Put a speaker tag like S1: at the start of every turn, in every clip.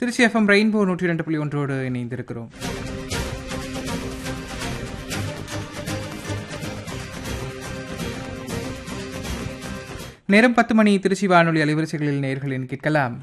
S1: Trichy FM rainbow நூற்றி ரெண்டு புள்ளி ஒன்றோடு இணைந்திருக்கிறோம் நேரம் பத்து மணி திருச்சி வானொலி அலைவரிசைகளில் நேர்களின் கேட்கலாம்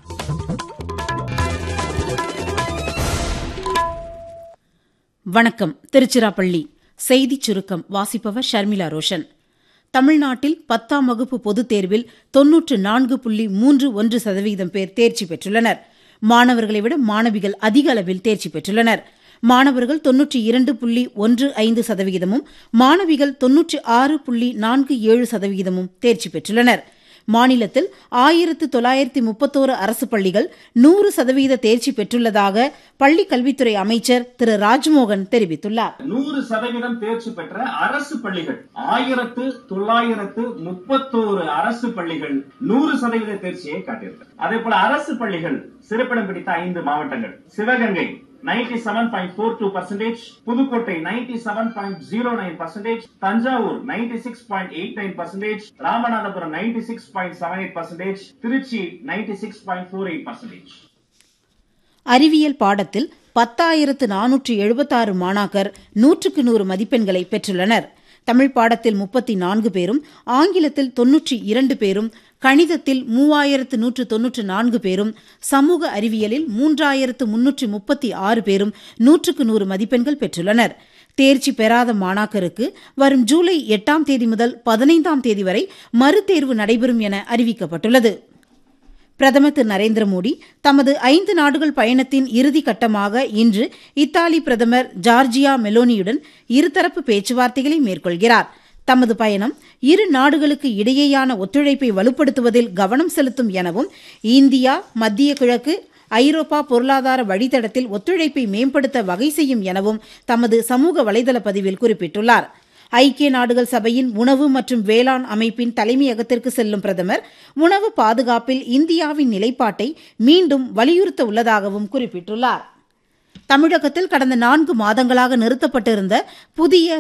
S2: வணக்கம் திருச்சிராப்பள்ளி செய்திச் சுருக்கம் வாசிப்பவர் ஷர்மிளா ரோஷன் தமிழ்நாட்டில் பத்தாம் வகுப்பு பொதுத் தேர்வில் தொன்னூற்று நான்கு புள்ளி மூன்று ஒன்று சதவீதம் பேர் தேர்ச்சி பெற்றுள்ளனர் மாணவர்களை விட மாணவிகள் அதிக அளவில் தேர்ச்சி பெற்றுள்ளனர் மாணவர்கள் தொன்னூற்றி இரண்டு புள்ளி ஒன்று ஐந்து சதவிகிதமும் மாணவிகள் தொன்னூற்றி ஆறு புள்ளி நான்கு ஏழு சதவிகிதமும் தேர்ச்சி பெற்றுள்ளனர் மாநிலத்தில் ஆயிரத்து தொள்ளாயிரத்தி முப்பத்தோரு அரசு பள்ளிகள் நூறு சதவீத தேர்ச்சி பெற்றுள்ளதாக பள்ளிக் கல்வித்துறை அமைச்சர் திரு ராஜ்மோகன் தெரிவித்துள்ளார்
S3: நூறு சதவீதம் தேர்ச்சி பெற்ற அரசு பள்ளிகள் ஆயிரத்து தொள்ளாயிரத்து முப்பத்தோரு அரசு பள்ளிகள் நூறு சதவீத தேர்ச்சியை காட்டியிருக்கிறது அதே போல அரசு பள்ளிகள் சிறப்பிடம் பிடித்த ஐந்து மாவட்டங்கள் Sivagangai ninety seven point four two percentage Pudukkottai ninety seven point zero nine percentage Thanjavur ninety six point eight nine percentage Ramanathapuram ninety six point seven eight percentage Tiruchi ninety six point four eight percentage
S2: அறிவியல் பாடத்தில் பத்தாயிரத்து நானூற்று எழுபத்தாறு மாணாக்கர் நூற்றுக்கு நூறு மதிப்பெண்களை பெற்றுள்ளனர் தமிழ் பாடத்தில் முப்பத்தி நான்கு பேரும் ஆங்கிலத்தில் தொன்னூற்றி இரண்டு பேரும் கணிதத்தில் மூவாயிரத்து நூற்று தொன்னூற்று நான்கு பேரும் சமூக அறிவியலில் மூன்றாயிரத்து முன்னூற்றி முப்பத்தி ஆறு பேரும் நூற்றுக்கு நூறு மதிப்பெண்கள் பெற்றுள்ளனர் தேர்ச்சி பெறாத மாணாக்கருக்கு வரும் ஜூலை எட்டாம் தேதி முதல் பதினைந்தாம் தேதி வரை மறுதேர்வு நடைபெறும் என அறிவிக்கப்பட்டுள்ளது பிரதமர் திரு நரேந்திர மோடி தமது ஐந்து நாடுகள் பயணத்தின் இறுதி கட்டமாக இன்று இத்தாலி பிரதமர் ஜார்ஜியா மெலோனியுடன் இருதரப்பு பேச்சுவார்த்தைகளை மேற்கொள்கிறார் தமது பயணம் இரு நாடுகளுக்கு இடையேயான ஒத்துழைப்பை வலுப்படுத்துவதில் கவனம் செலுத்தும் எனவும் இந்தியா மத்திய கிழக்கு ஐரோப்பா பொருளாதார வழித்தடத்தில் ஒத்துழைப்பை மேம்படுத்த வகை செய்யும் எனவும் தமது சமூக வலைதள பதிவில் குறிப்பிட்டுள்ளார் ஐக்கிய நாடுகள் சபையின் உணவு மற்றும் வேளாண் அமைப்பின் தலைமையகத்திற்கு செல்லும் பிரதமர் உணவு பாதுகாப்பில் இந்தியாவின் நிலைப்பாட்டை மீண்டும் வலியுறுத்த உள்ளதாகவும் குறிப்பிட்டுள்ளார் தமிழகத்தில் கடந்த நான்கு மாதங்களாக நிறுத்தப்பட்டிருந்த புதிய